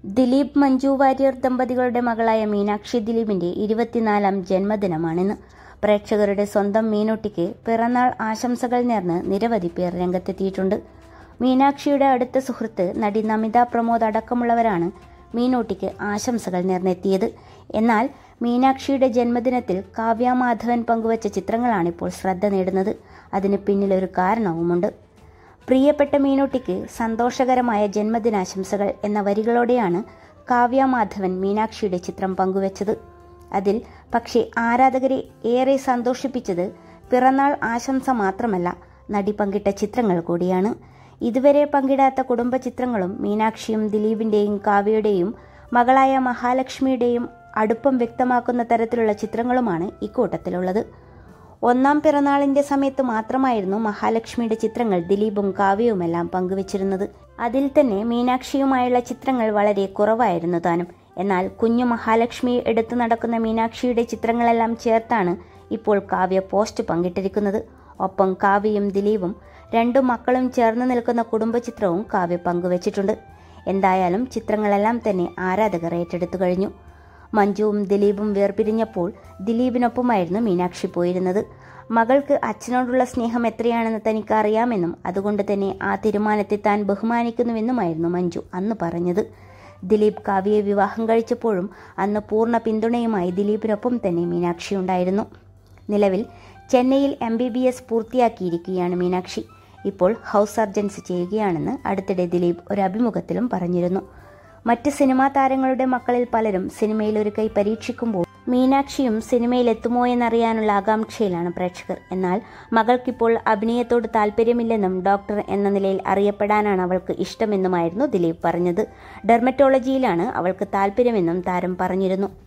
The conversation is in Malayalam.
ദിലീപ് മഞ്ജു വാര്യർ ദമ്പതികളുടെ മകളായ മീനാക്ഷി ദിലീപിന്റെ ഇരുപത്തിനാലാം ജന്മദിനമാണിന്ന് പ്രേക്ഷകരുടെ സ്വന്തം മീനൂട്ടിക്ക് പിറന്നാൾ ആശംസകൾ നേർന്ന് നിരവധി പേർ രംഗത്തെത്തിയിട്ടുണ്ട് മീനാക്ഷിയുടെ അടുത്ത സുഹൃത്ത് നടി നമിത പ്രമോദ് അടക്കമുള്ളവരാണ് മീനൂട്ടിക്ക് ആശംസകൾ നേർന്നെത്തിയത് എന്നാൽ മീനാക്ഷിയുടെ ജന്മദിനത്തിൽ കാവ്യ മാധവൻ പങ്കുവച്ച ചിത്രങ്ങളാണിപ്പോൾ ശ്രദ്ധ നേടുന്നത് അതിന് പിന്നിലൊരു കാരണവുമുണ്ട് പ്രിയപ്പെട്ട മീനൂട്ടിക്ക് സന്തോഷകരമായ ജന്മദിനാശംസകൾ എന്ന വരികളോടെയാണ് കാവ്യ മാധവൻ മീനാക്ഷിയുടെ ചിത്രം പങ്കുവച്ചത് അതിൽ പക്ഷേ ആരാധകരെ ഏറെ സന്തോഷിപ്പിച്ചത് പിറന്നാൾ ആശംസ മാത്രമല്ല നടി പങ്കിട്ട ചിത്രങ്ങൾ കൂടിയാണ് ഇതുവരെ പങ്കിടാത്ത കുടുംബ ചിത്രങ്ങളും മീനാക്ഷിയും ദിലീപിന്റെയും കാവ്യയുടെയും മകളായ മഹാലക്ഷ്മിയുടെയും അടുപ്പം വ്യക്തമാക്കുന്ന തരത്തിലുള്ള ചിത്രങ്ങളുമാണ് ഇക്കൂട്ടത്തിലുള്ളത് ഒന്നാം പിറന്നാളിന്റെ സമയത്ത് മാത്രമായിരുന്നു മഹാലക്ഷ്മിയുടെ ചിത്രങ്ങൾ ദിലീപും കാവ്യവുമെല്ലാം പങ്കുവച്ചിരുന്നത് അതിൽ തന്നെ മീനാക്ഷിയുമായുള്ള ചിത്രങ്ങൾ വളരെ കുറവായിരുന്നു താനും എന്നാൽ കുഞ്ഞു മഹാലക്ഷ്മി എടുത്തു നടക്കുന്ന മീനാക്ഷിയുടെ ചിത്രങ്ങളെല്ലാം ചേർത്താണ് ഇപ്പോൾ കാവ്യ പോസ്റ്റ് പങ്കിട്ടിരിക്കുന്നത് ഒപ്പം കാവ്യയും ദിലീപും രണ്ടു മക്കളും ചേർന്ന് നിൽക്കുന്ന കുടുംബചിത്രവും കാവ്യ പങ്കുവച്ചിട്ടുണ്ട് എന്തായാലും ചിത്രങ്ങളെല്ലാം തന്നെ ആരാധകർ ഏറ്റെടുത്തു കഴിഞ്ഞു മഞ്ജുവും ദിലീപും വേർപിരിഞ്ഞപ്പോൾ ദിലീപിനൊപ്പമായിരുന്നു മീനാക്ഷി പോയിരുന്നത് മകൾക്ക് അച്ഛനോടുള്ള സ്നേഹം എത്രയാണെന്ന് തനിക്ക് അറിയാമെന്നും അതുകൊണ്ട് തന്നെ ആ തീരുമാനത്തെ താൻ ബഹുമാനിക്കുന്നുവെന്നുമായിരുന്നു മഞ്ജു അന്ന് പറഞ്ഞത് ദിലീപ് കാവ്യയെ വിവാഹം കഴിച്ചപ്പോഴും അന്ന് പൂർണ്ണ പിന്തുണയുമായി ദിലീപിനൊപ്പം തന്നെ മീനാക്ഷി ഉണ്ടായിരുന്നു നിലവിൽ ചെന്നൈയിൽ എം ബി ബി എസ് പൂർത്തിയാക്കിയിരിക്കുകയാണ് മീനാക്ഷി ഇപ്പോൾ ഹൗസ് സർജൻസ് ചെയ്യുകയാണെന്ന് അടുത്തിടെ ദിലീപ് ഒരു അഭിമുഖത്തിലും പറഞ്ഞിരുന്നു മറ്റ് സിനിമാ താരങ്ങളുടെ മക്കളിൽ പലരും സിനിമയിൽ ഒരു കൈ പരീക്ഷിക്കുമ്പോൾ മീനാക്ഷിയും സിനിമയിൽ എത്തുമോ എന്നറിയാനുള്ള ആകാംക്ഷയിലാണ് പ്രേക്ഷകർ എന്നാൽ മകൾക്കിപ്പോൾ അഭിനയത്തോട് താല്പര്യമില്ലെന്നും ഡോക്ടർ എന്ന നിലയിൽ അറിയപ്പെടാനാണ് അവൾക്ക് ഇഷ്ടമെന്നുമായിരുന്നു ദിലീപ് പറഞ്ഞത് ഡെർമറ്റോളജിയിലാണ് അവൾക്ക് താല്പര്യമെന്നും താരം പറഞ്ഞിരുന്നു